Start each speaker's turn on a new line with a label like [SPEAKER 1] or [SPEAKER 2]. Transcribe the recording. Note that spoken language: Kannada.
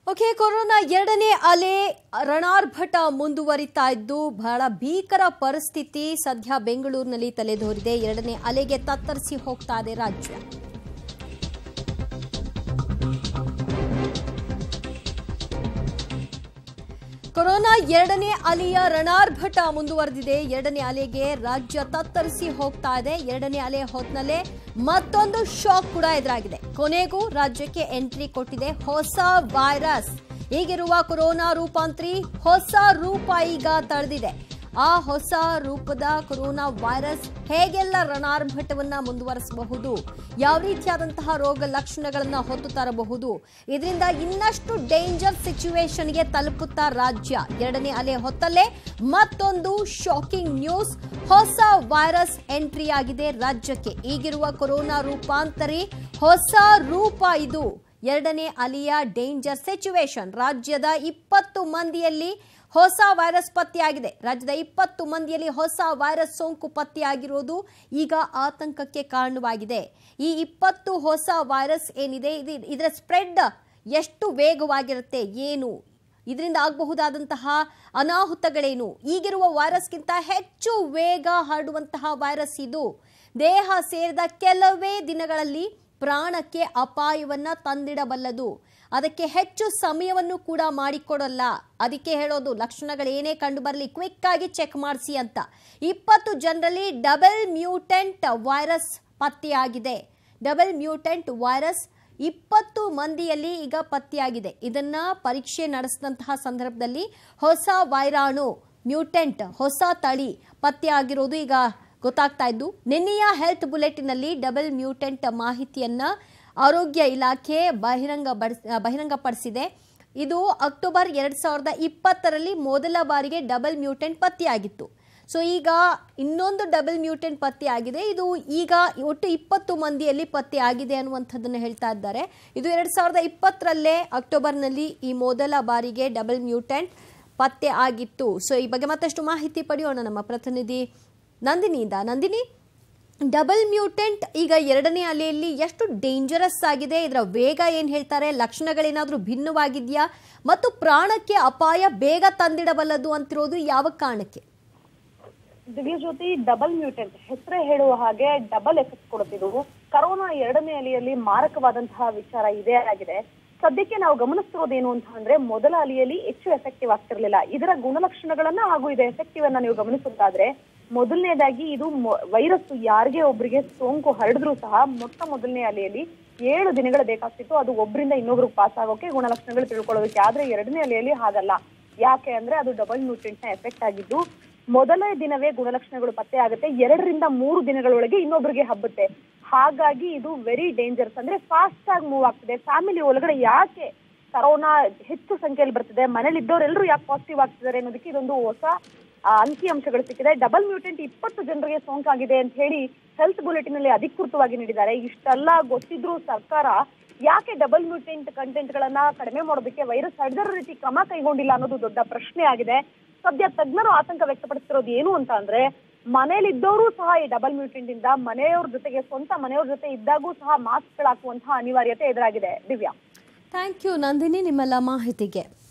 [SPEAKER 1] ಓಕೆ ಕೊರೋನಾ ಎರಡನೇ ಅಲೆ ರಣಾರ್ಭಟ ಮುಂದುವರಿತಾ ಇದ್ದು ಬಹಳ ಭೀಕರ ಪರಿಸ್ಥಿತಿ ಸದ್ಯ ಬೆಂಗಳೂರಿನಲ್ಲಿ ತಲೆದೋರಿದೆ ಎರಡನೇ ಅಲೆಗೆ ತತ್ತರಿಸಿ ಹೋಗ್ತಾ ಇದೆ ರಾಜ್ಯ ಕೊರೋನಾ ಎರಡನೇ ಅಲೆಯ ರಣಾರ್ಭಟ ಮುಂದುವರೆದಿದೆ ಎರಡನೇ ಅಲೆಗೆ ರಾಜ್ಯ ತತ್ತರಿಸಿ ಹೋಗ್ತಾ ಇದೆ ಎರಡನೇ ಅಲೆ ಹೊತ್ನಲ್ಲೇ ಮತ್ತೊಂದು ಶಾಕ್ ಕೂಡ ಎದುರಾಗಿದೆ ಕೊನೆಗೂ ರಾಜ್ಯಕ್ಕೆ ಎಂಟ್ರಿ ಕೊಟ್ಟಿದೆ ಹೊಸ ವೈರಸ್ ಈಗಿರುವ ಕೊರೋನಾ ರೂಪಾಂತರಿ ಹೊಸ ರೂಪ ಈಗ ತಳೆದಿದೆ ಆ ಹೊಸ ರೂಪದ ಕೊರೋನಾ ವೈರಸ್ ಹೇಗೆಲ್ಲ ರಣಾರ್ಭಟವನ್ನ ಮುಂದುವರಿಸಬಹುದು ಯಾವ ರೀತಿಯಾದಂತಹ ರೋಗ ಲಕ್ಷಣಗಳನ್ನ ಹೊತ್ತು ತರಬಹುದು ಇದರಿಂದ ಇನ್ನಷ್ಟು ಡೇಂಜರ್ ಸಿಚುವೇಶನ್ಗೆ ತಲುಪುತ್ತಾ ರಾಜ್ಯ ಎರಡನೇ ಅಲೆ ಹೊತ್ತಲ್ಲೇ ಮತ್ತೊಂದು ಶಾಕಿಂಗ್ ನ್ಯೂಸ್ ಹೊಸ ವೈರಸ್ ಎಂಟ್ರಿ ಆಗಿದೆ ರಾಜ್ಯಕ್ಕೆ ಈಗಿರುವ ಕೊರೋನಾ ರೂಪಾಂತರಿ ಹೊಸ ರೂಪ ಇದು ಎರಡನೇ ಅಲೆಯ ಡೇಂಜರ್ ಸಿಚುವೇಶನ್ ರಾಜ್ಯದ ಇಪ್ಪತ್ತು ಮಂದಿಯಲ್ಲಿ ಹೊಸ ವೈರಸ್ ಪತ್ತೆಯಾಗಿದೆ ರಾಜ್ಯದ ಇಪ್ಪತ್ತು ಮಂದಿಯಲ್ಲಿ ಹೊಸ ವೈರಸ್ ಸೋಂಕು ಪತ್ತೆಯಾಗಿರೋದು ಈಗ ಆತಂಕಕ್ಕೆ ಕಾರಣವಾಗಿದೆ ಈ ಇಪ್ಪತ್ತು ಹೊಸ ವೈರಸ್ ಏನಿದೆ ಇದು ಇದರ ಸ್ಪ್ರೆಡ್ ಎಷ್ಟು ವೇಗವಾಗಿರುತ್ತೆ ಏನು ಇದರಿಂದ ಆಗಬಹುದಾದಂತಹ ಅನಾಹುತಗಳೇನು ಈಗಿರುವ ವೈರಸ್ಗಿಂತ ಹೆಚ್ಚು ವೇಗ ಹರಡುವಂತಹ ವೈರಸ್ ಇದು ದೇಹ ಸೇರಿದ ಕೆಲವೇ ದಿನಗಳಲ್ಲಿ ಪ್ರಾಣಕ್ಕೆ ಅಪಾಯವನ್ನ ತಂದಿಡಬಲ್ಲದು ಅದಕ್ಕೆ ಹೆಚ್ಚು ಸಮಯವನ್ನು ಕೂಡ ಮಾಡಿಕೊಡಲ್ಲ ಅದಕ್ಕೆ ಹೇಳೋದು ಲಕ್ಷಣಗಳೇನೇ ಕಂಡು ಬರಲಿ ಕ್ವಿಕ್ ಆಗಿ ಚೆಕ್ ಮಾಡಿಸಿ ಅಂತ ಇಪ್ಪತ್ತು ಜನರಲ್ಲಿ ಡಬಲ್ ಮ್ಯೂಟೆಂಟ್ ವೈರಸ್ ಪತ್ತೆಯಾಗಿದೆ ಡಬಲ್ ಮ್ಯೂಟೆಂಟ್ ವೈರಸ್ ಇಪ್ಪತ್ತು ಮಂದಿಯಲ್ಲಿ ಈಗ ಪತ್ತೆಯಾಗಿದೆ ಇದನ್ನ ಪರೀಕ್ಷೆ ನಡೆಸಿದಂತಹ ಸಂದರ್ಭದಲ್ಲಿ ಹೊಸ ವೈರಾಣು ಮ್ಯೂಟೆಂಟ್ ಹೊಸ ತಳಿ ಪತ್ತೆಯಾಗಿರೋದು ಈಗ ಗೊತ್ತಾಗ್ತಾ ಇದ್ದು ನಿನ್ನೆಯ ಹೆಲ್ತ್ ಬುಲೆಟಿನಲ್ಲಿ ಡಬಲ್ ಮ್ಯೂಟೆಂಟ್ ಮಾಹಿತಿಯನ್ನ ಆರೋಗ್ಯ ಇಲಾಖೆ ಬಹಿರಂಗ ಬಹಿರಂಗಪಡಿಸಿದೆ ಇದು ಅಕ್ಟೋಬರ್ ಎರಡ್ ಸಾವಿರದ ಇಪ್ಪತ್ತರಲ್ಲಿ ಮೊದಲ ಬಾರಿಗೆ ಡಬಲ್ ಮ್ಯೂಟೆಂಟ್ ಪತ್ತೆಯಾಗಿತ್ತು ಸೊ ಈಗ ಇನ್ನೊಂದು ಡಬಲ್ ಮ್ಯೂಟೆಂಟ್ ಪತ್ತೆ ಆಗಿದೆ ಇದು ಈಗ ಒಟ್ಟು ಇಪ್ಪತ್ತು ಮಂದಿಯಲ್ಲಿ ಪತ್ತೆ ಆಗಿದೆ ಅನ್ನುವಂಥದ್ದನ್ನು ಹೇಳ್ತಾ ಇದ್ದಾರೆ ಇದು ಎರಡ್ ಸಾವಿರದ ಇಪ್ಪತ್ತರಲ್ಲೇ ಅಕ್ಟೋಬರ್ನಲ್ಲಿ ಈ ಮೊದಲ ಬಾರಿಗೆ ಡಬಲ್ ಮ್ಯೂಟೆಂಟ್ ಪತ್ತೆ ಆಗಿತ್ತು ಸೊ ಈ ಬಗ್ಗೆ ಮತ್ತಷ್ಟು ಮಾಹಿತಿ ಪಡೆಯೋಣ ನಮ್ಮ ಪ್ರತಿನಿಧಿ ನಂದಿನಿಯಿಂದ ನಂದಿನಿ ಡಬಲ್ ಮ್ಯೂಟೆಂಟ್ ಈಗ ಎರಡನೇ ಅಲೆಯಲ್ಲಿ ಎಷ್ಟು ಡೇಂಜರಸ್ ಆಗಿದೆ ಇದರ ವೇಗ ಏನು ಹೇಳ್ತಾರೆ ಲಕ್ಷಣಗಳೇನಾದರೂ ಭಿನ್ನವಾಗಿದೆಯಾ ಮತ್ತು ಪ್ರಾಣಕ್ಕೆ ಅಪಾಯ ಬೇಗ ತಂದಿಡಬಲ್ಲದು ಅಂತಿರೋದು ಯಾವ ಕಾರಣಕ್ಕೆ
[SPEAKER 2] ದಿವ್ಯ ಜ್ಯೋತಿ ಡಬಲ್ ಮ್ಯೂಟೆಂಟ್ ಹೆಸರೇ ಹೇಳುವ ಹಾಗೆ ಡಬಲ್ ಎಫೆಕ್ಟ್ ಕೊಡುತ್ತಿದ್ದು ಕರೋನಾ ಎರಡನೇ ಅಲೆಯಲ್ಲಿ ಮಾರಕವಾದಂತಹ ವಿಚಾರ ಇದೇ ಆಗಿದೆ ಸದ್ಯಕ್ಕೆ ನಾವು ಗಮನಿಸ್ತಿರೋದೇನು ಅಂತ ಅಂದ್ರೆ ಮೊದಲ ಅಲೆಯಲ್ಲಿ ಹೆಚ್ಚು ಎಫೆಕ್ಟಿವ್ ಆಗ್ತಿರ್ಲಿಲ್ಲ ಇದರ ಗುಣಲಕ್ಷಣಗಳನ್ನ ಹಾಗೂ ಇದರ ಎಫೆಕ್ಟಿವ್ ಅನ್ನ ನೀವು ಗಮನಿಸೋದಾದ್ರೆ ಮೊದಲನೇದಾಗಿ ಇದು ವೈರಸ್ ಯಾರಿಗೆ ಒಬ್ಬರಿಗೆ ಸೋಂಕು ಹರಡಿದ್ರು ಸಹ ಮೊಟ್ಟ ಮೊದಲನೇ ಅಲೆಯಲ್ಲಿ ಏಳು ದಿನಗಳು ಬೇಕಾಗ್ತಿತ್ತು ಅದು ಒಬ್ಬರಿಂದ ಇನ್ನೊಬ್ರಿಗೆ ಪಾಸ್ ಆಗೋಕೆ ಗುಣಲಕ್ಷಣಗಳು ತಿಳ್ಕೊಳ್ಳೋದಕ್ಕೆ ಆದ್ರೆ ಎರಡನೇ ಅಲೆಯಲ್ಲಿ ಹಾಗಲ್ಲ ಯಾಕೆ ಅಂದ್ರೆ ಅದು ಡಬಲ್ ನ್ಯೂಟ್ರಿಯೆಂಟ್ ನ ಎಫೆಕ್ಟ್ ಆಗಿದ್ದು ಮೊದಲನೇ ದಿನವೇ ಗುಣಲಕ್ಷಣಗಳು ಪತ್ತೆ ಆಗುತ್ತೆ ಎರಡರಿಂದ ಮೂರು ದಿನಗಳೊಳಗೆ ಇನ್ನೊಬ್ಬರಿಗೆ ಹಬ್ಬುತ್ತೆ ಹಾಗಾಗಿ ಇದು ವೆರಿ ಡೇಂಜರ್ಸ್ ಅಂದ್ರೆ ಫಾಸ್ಟ್ ಆಗಿ ಮೂವ್ ಆಗ್ತಿದೆ ಫ್ಯಾಮಿಲಿ ಒಳಗಡೆ ಯಾಕೆ ಕರೋನಾ ಹೆಚ್ಚು ಸಂಖ್ಯೆಯಲ್ಲಿ ಬರ್ತಿದೆ ಮನೇಲಿ ಇದ್ದವರೆಲ್ಲರೂ ಯಾಕೆ ಪಾಸಿಟಿವ್ ಆಗ್ತಿದ್ದಾರೆ ಅನ್ನೋದಕ್ಕೆ ಇದೊಂದು ಹೊಸ ಅಂಕಿ ಅಂಶಗಳು ಸಿಕ್ಕಿದೆ ಡಬಲ್ ಮ್ಯೂಟೆಂಟ್ ಇಪ್ಪತ್ತು ಜನರಿಗೆ ಸೋಂಕಾಗಿದೆ ಅಂತ ಹೇಳಿ ಹೆಲ್ತ್ ಬುಲೆಟಿನ್ ಅಲ್ಲಿ ಅಧಿಕೃತವಾಗಿ ನೀಡಿದ್ದಾರೆ ಇಷ್ಟೆಲ್ಲ ಗೊತ್ತಿದ್ರು ಸರ್ಕಾರ ಯಾಕೆ ಡಬಲ್ ಮ್ಯೂಟೆಂಟ್ ಕಂಟೆಂಟ್ ಗಳನ್ನ ಕಡಿಮೆ ಮಾಡೋದಕ್ಕೆ ವೈರಸ್ ಹರಡರ ರೀತಿ ಕ್ರಮ ಕೈಗೊಂಡಿಲ್ಲ ಅನ್ನೋದು ದೊಡ್ಡ ಪ್ರಶ್ನೆ ಆಗಿದೆ ಸದ್ಯ ತಜ್ಞರು ಆತಂಕ ವ್ಯಕ್ತಪಡಿಸ್ತಿರೋದು ಏನು ಅಂತ ಅಂದ್ರೆ ಮನೇಲಿದ್ದವರು ಸಹ ಈ ಡಬಲ್ ಮ್ಯೂಟೆಂಟ್ ಇಂದ ಮನೆಯವ್ರ ಜೊತೆಗೆ ಸ್ವಂತ ಮನೆಯವ್ರ ಜೊತೆ ಇದ್ದಾಗೂ ಸಹ ಮಾಸ್ಕ್ ಹಾಕುವಂತಹ ಅನಿವಾರ್ಯತೆ ಎದುರಾಗಿದೆ ದಿವ್ಯಾ
[SPEAKER 1] ಥ್ಯಾಂಕ್ ಯು ನಂದಿನಿ ನಿಮ್ಮೆಲ್ಲ ಮಾಹಿತಿಗೆ